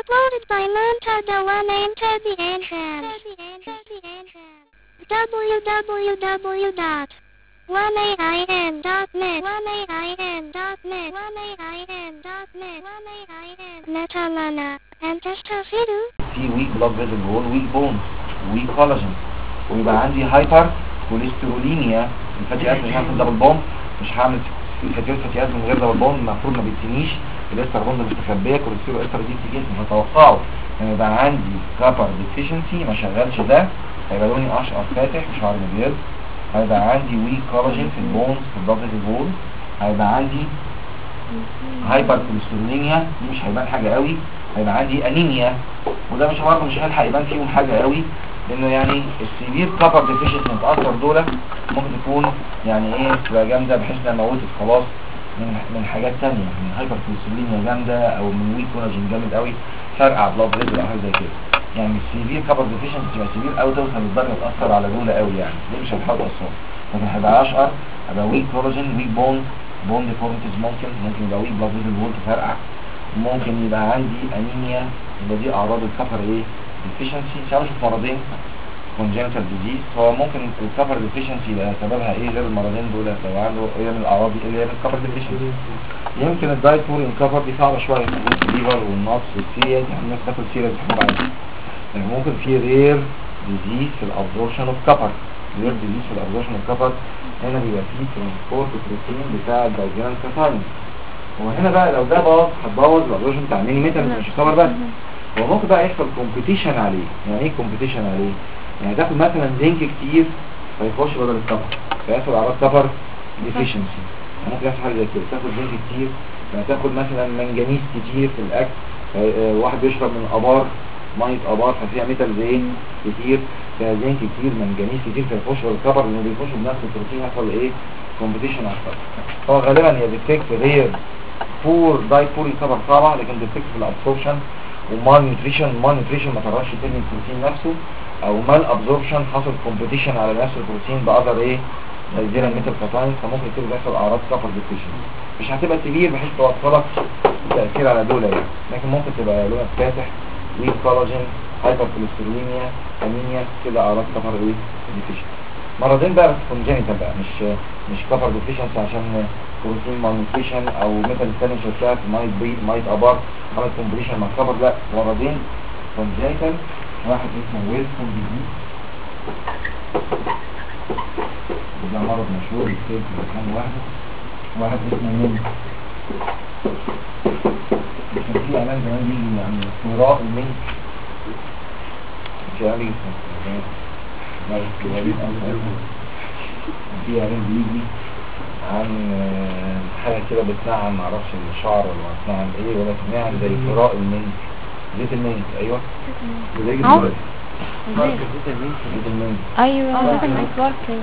Uploaded by Montada One Enter the Entrance. www.1ain.net 1ain.net 1ain.net Metalana. And Testafidu. في ويك بلاد فيزل وول ويك بون ويك كولاجين ويبقى عندي هايبر كوليسترولينيا الفاتي اسيد مش هعمل دبل بوند مش هعمل فاتي فاتي اسيد من غير دبل بوند المفروض ما بيتنيش الاستر بوند مستخبيه كوليسترول استر دي في جسمي فتوقعوا ان يبقى عندي كابر ديفيشنسي ما شغلش ده هيبقى لوني اشقر فاتح وشعري مبيض هيبقى عندي ويك كولاجين في البونز في البلاد فيزل وول هيبقى عندي هايبر كوليسترولينيا دي مش هيبان حاجه قوي هيبقى عندي انيميا وده مش برضه مش هيلحق يبان فيهم حاجه قوي لانه يعني السيفير كابر ديفيشنسي متاثر دول ممكن تكون يعني ايه تبقى جامده بحيث انها موتت خلاص من من حاجات ثانيه من هايبر كوليسترولينيا جامده او من ويك كولاجين جامد قوي فرقع بلاد فيزل او حاجه زي كده يعني السيفير كابر ديفيشنسي تبقى سيفير قوي توصل للدرجه تاثر على دول قوي يعني دي مش هتحاول تاثر لكن هيبقى اشقر هيبقى ويك كولاجين ويك بون بون ديفورميتيز ممكن ممكن يبقى ويك بلاد فيزل وول تفرقع ممكن يبقى عندي انيميا يبقى دي اعراض الكفر ايه deficiency سواء في مرضين congenital disease هو ممكن الكفر deficiency يبقى سببها ايه غير المرضين دول لو عنده ايه من الاعراض دي اللي هي الكفر deficiency يمكن الدايت فور انكفر دي صعبه شويه الليفر والنقص والسيريز يعني الناس تاكل سيريز بحب عادي لكن ممكن في رير ديزيز في الابزورشن اوف كفر رير ديزيز في الابزورشن اوف كفر هنا بيبقى فيه ترانسبورت بروتين بتاع الدايجرام كاتاين وهنا بقى لو ده باظ هتبوظ الابزورشن بتاع ميني ميتال مش كفر بس هو ممكن بقى يحصل كومبيتيشن عليه يعني ايه كومبيتيشن عليه يعني تاخد مثلا زنك كتير فيخش بدل الكفر فيحصل اعراض كفر ديفيشنسي ممكن يحصل حاجه زي كده تاخد زنك كتير فتاخد مثلا منجنيز كتير في الاكل آه، واحد بيشرب من ابار ميه ابار ففيها ميتال زين كتير فيها زنك كتير منجنيز كتير فيخش بدل الكفر لانه بيخش بنفس البروتين يحصل ايه كومبيتيشن على الكفر هو غالبا هي بتفكت غير فور دايت فور يعتبر صعبة لكن بتفكت في الابسوربشن ومال نيوتريشن مال نيوتريشن ما تعرفش تبني البروتين نفسه او مال ابزوربشن حصل كومبيتيشن على نفس البروتين باذر ايه زي الميتال كاتاين فممكن تبقى يحصل اعراض كفر ديفيشن مش هتبقى كبير بحيث توصلك التاثير على دول يعني لكن ممكن تبقى لونك فاتح ويك كولاجين هايبر كوليستروليميا انيميا كده اعراض كفر ايه ديفيشن مرضين بقى بس كونجينيتال بقى مش مش كفر ديفيشنسي عشان بروتين مالنيوتريشن او ميتال ثاني شفتها في مايت بي مايت ابار عملت كومبليشن مع الكفر لا مرضين كونجينيتال واحد اسمه ويلسون ديزيز وده مرض مشهور يصير في مكان واحد واحد اسمه مين كان في اعلان زمان بيجي عن استمراء المنك في اعلان اسمه في اعلان بيجي عن آه، حاجه كده بتنعم معرفش الشعر ولا بتنعم ايه ولا بتنعم زي فراء المنك زيت المنك ايوه وده يجي عو. دلوقتي. زيت المنك ايوه ده كان وركينج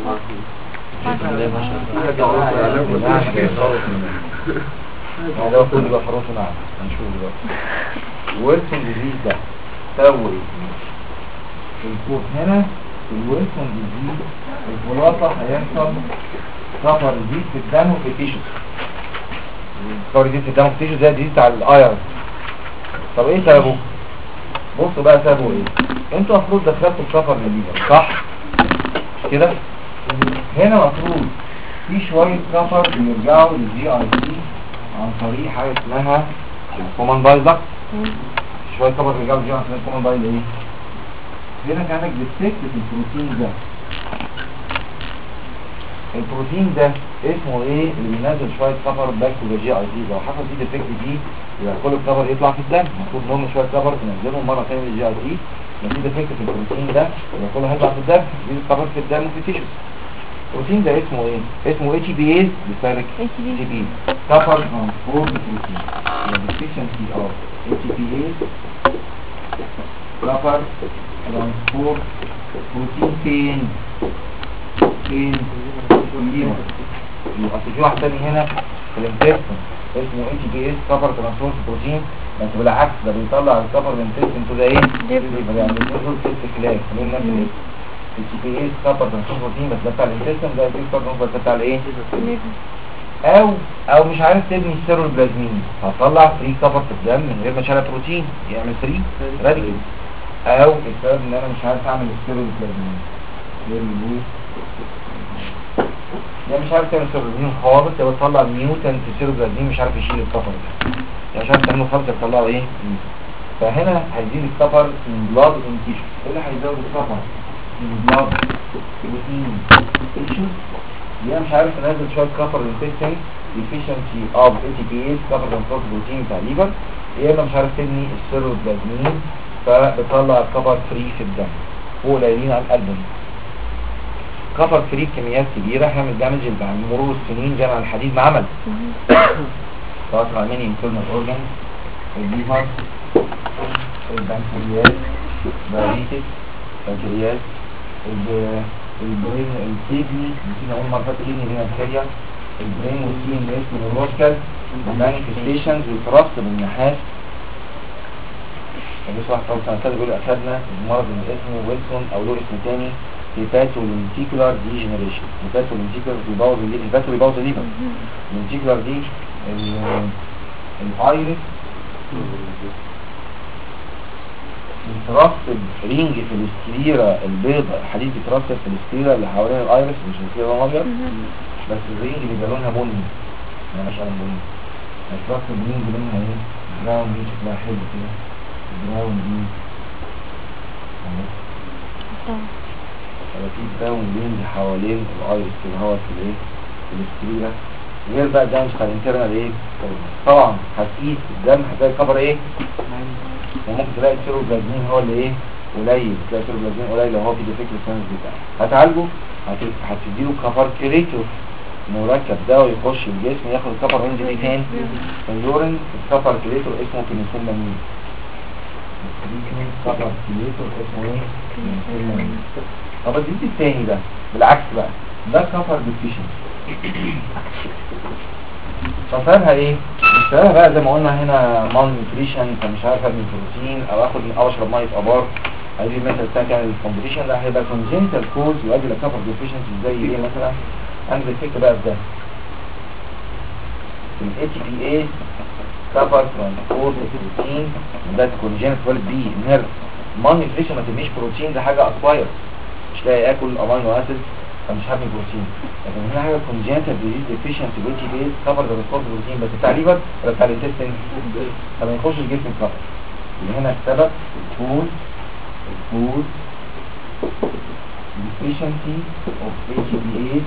هذا كله يبقى حروف نعم هنشوف دلوقتي ويلسون ديزيز ده سوي الكود هنا الويلسون ديزيز الخلاصة هيحصل سفر جديد في الدم وفي التيشوز سفر جديد في الدم وفي التيشوز ده جديد بتاع الايرون طب ايه سببه؟ بصوا بقى سببه ايه انتوا المفروض دخلتوا السفر للليفر صح؟ مش كده؟ هنا المفروض في شوية سفر بيرجعوا للجي اي سي عن طريق حاجة اسمها الكومان بايل دكت شوية سفر بيرجعوا للجي عن طريق الكومان بايل ايه؟ هنا كان عندك ديستكت في البروتين ده البروتين ده اسمه ايه اللي بينزل شوية سفر باك تو ذا جي اي سي لو حصل فيه ديفكت دي يبقى كل السفر يطلع في الدم المفروض نعمل شوية سفر ننزلهم مرة ثانية للجي اي سي لو في ديفكت في البروتين ده يبقى كله هيطلع في الدم دي السفر في الدم وفي التيشوز البروتين ده اسمه ايه؟ اسمه اتش بي اي بيسالك HBA. اتش بي سفر ترانسبورت بروتين يعني ديفيشنسي اوف اتش بي اي سفر ترانسبورت بروتين فين؟ فين؟ في الليفر اصل في واحد تاني هنا في الانتستين اسمه اتش بي اس سفر ترانسبورت بروتين بس بالعكس ده بيطلع السفر من الانتستين تو ده ايه؟ Liver. يعني دول ست خلاف دول نفس الاسم اتش بي اس سفر ترانسبورت بروتين بس ده بتاع الانتستين ده في سفر ده بتاع الايه؟ او او مش عارف تبني السيروبلازمين هتطلع فري كفر في الدم من غير ما تشيل بروتين يعمل فري راديكال او السبب ان انا مش عارف اعمل السيروبلازمين يعني مش عارف تعمل سيروبلازمين خالص يبقى تطلع ميوتنت سيروبلازمين مش عارف يشيل الكفر ده يعني مش عارف تعمله خالص تطلعه ايه فهنا هيزيد الكفر من بلاد ان تيشو ايه اللي هيزود الكفر من بلاد بروتين تيشو يا مش عارف انزل شويه كفر الانتستين efficiency of ATPase كفر الانفراط بروتين بتاع الليفر يا اما مش عارف تبني السيروبلازمين فبتطلع الكفر فري في الدم فوق قليلين على القلب كفر فري بكميات كبيره هيعمل دامج مع مرور السنين جمع الحديد ما عمل سواء مع مين انترنال اورجان الليفر البنكرياس دايابيتس بنكرياس الب- البرين الكيدني نسينا اول مره فاتت كيدني هنا الكليه البرين والسي ام اس والروسكال المانيفستيشنز والترست بالنحاس بس واحد طول سنة كده بيقول أخدنا المرض اللي اسمه ويلسون أو له اسم تاني هيباتولينتيكولار ديجنريشن هيباتولينتيكولار بيبوظ الليفر هيباتو بيبوظ الليفر اللينتيكولار دي ال- الايرس بيترسب رينج في السكليرا البيضاء الحديد بيترسب في السكليرا اللي حوالين الايرس مش السكليرا الابيض بس الرينج بيبقى لونها بني يعني مش على بني هيترسب رينج لونها ايه براون دي شكلها حلو كده براون دي أهو. يبقى في براون رينج حوالين الايرس كده هو في الايه في السكليرا غير بقى ده مش الانترنال ايه طبعا هتقيس الدم هتلاقي الكبر ايه وممكن تلاقي السيروبلازمين هو اللي ايه قليل تلاقي السيروبلازمين قليل لو هو في ديفكت السنس بتاعه هتعالجه هت- هتديله كفاركيليتور مركب دواء يخش الجسم ياخد الكفر وينزل ايه فين في اليورين الكفاركيليتور اسمه بنسلامين الكفاركيليتور اسمه ايه بنسلامين طب الجديد التاني ده بالعكس بقى ده كفر ديفيشنسي فسببها ايه؟ سببها بقى زي ما قلنا هنا مال نيوتريشن فمش عارف ابني بروتين او اخد او اشرب ميه ابار هذه المثل الثاني تعمل الكومبيتيشن ده هيبقى كونجنتال كوز يؤدي لكفر ديفيشنسي زي ايه مثلا عندك الفكره بقى في ده الاي تي بي اي كفر ترانسبورت بروتين ده كونجنتال بي نيرف مال نيوتريشن ما تبنيش بروتين ده حاجه اكواير مش لاقي اكل امينو اسيد فمش هبني بروتين لكن هنا حاجه كونجنتال ديزيز ديفيشنسي بي تي بي كفر ذا ريسبونس بروتين بس بتاع ليفر ولا بتاع الانتستين فما يخش الجسم كفر يبقى هنا السبب الفود الفود deficiency of ATPase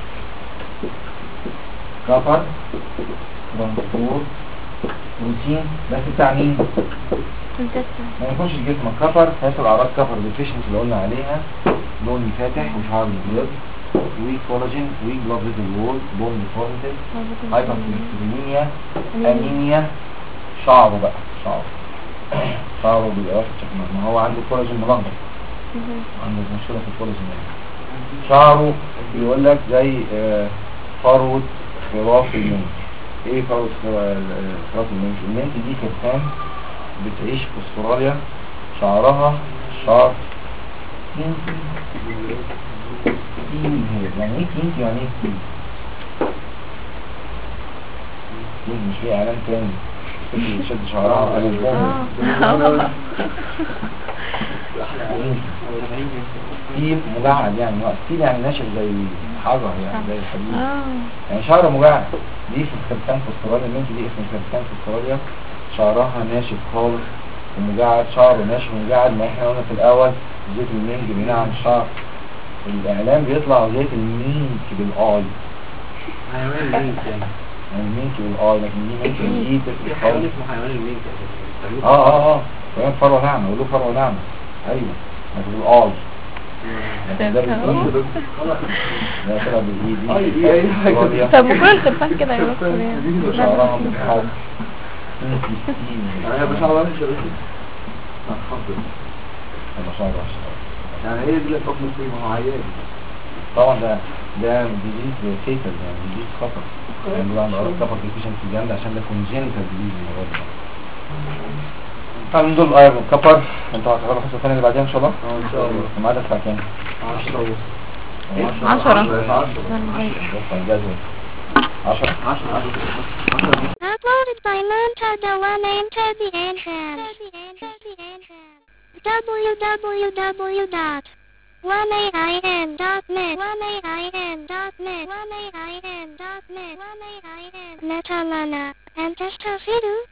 كفر ترانسبورت بروتين بس بتاع مين؟ ما يخش الجسم كفر هيحصل اعراض كفر ديفيشنسي اللي قلنا عليها لون فاتح وشعر ابيض ويك كولاجين ويك بلاد فيزل وول بون ديفورميتيز هايبركوليسترولينيا انيميا شعره بقى شعره شعره بيبقى واخد شكل ما هو عنده كولاجين ملخبط عنده مشكله في الكولاجين يعني. شعره بيقول لك زي آه، فروه خراف المنك ايه فروه خرا- آه، خراف المنك المنك دي كرتان بتعيش في استراليا شعرها شعر كينكي كين هي يعني ايه كينكي يعني ايه كين كين مش ليه اعلان تاني اللي بتشد شعرها على البوم ستيل مجعد يعني ستيل يعني ناشف زي حجر يعني زي الحديد يعني شعر مجعد دي في الكرتان في استراليا المنك دي اسم الكرتان في استراليا شعرها ناشف خالص ومجعد شعره ناشف ومجعد ما احنا قلنا في الاول زيت المنج بينعم الشعر الاعلام بيطلع زيت المينك بالاي حيوان المينك يعني يعني المينك بالاي لكن دي مينك دي في تفرق حيوان خالص اسمه حيوان المينك يعني اه اه اه كمان فروه ناعمه له فروه ناعمه ايوه لكن بالاي لكن ده بالايد ده كده بالايد أي- أي حاجة. استراليا. طب وكل الخرفان كده يا دكتور يعني وشعرها متحول مينك ستيل انا مش عارف ايش بس اتفضل ما شاء الله يعني هي دي اللي حكم فيه ما هو عيان طبعا ده ده ديزيز فيتال يعني ديزيز خطر يعني بيبقى عنده عرض كفر ديفيشنسي جامد عشان ده كونجينيتال ديزيز المرض ده طبعا دول ايرون كفر انتوا هتعرفوا الحصه الثانيه اللي بعديها ان شاء الله اه ان شاء الله الميعاد الساعه كام؟ 10 ونص عشرة. عشرة بص على الجدول 10 10 10 Uploaded by Montada One into the entrance. www.1aim.net 1aim.net 1aim.net Metalana. And Testafidu.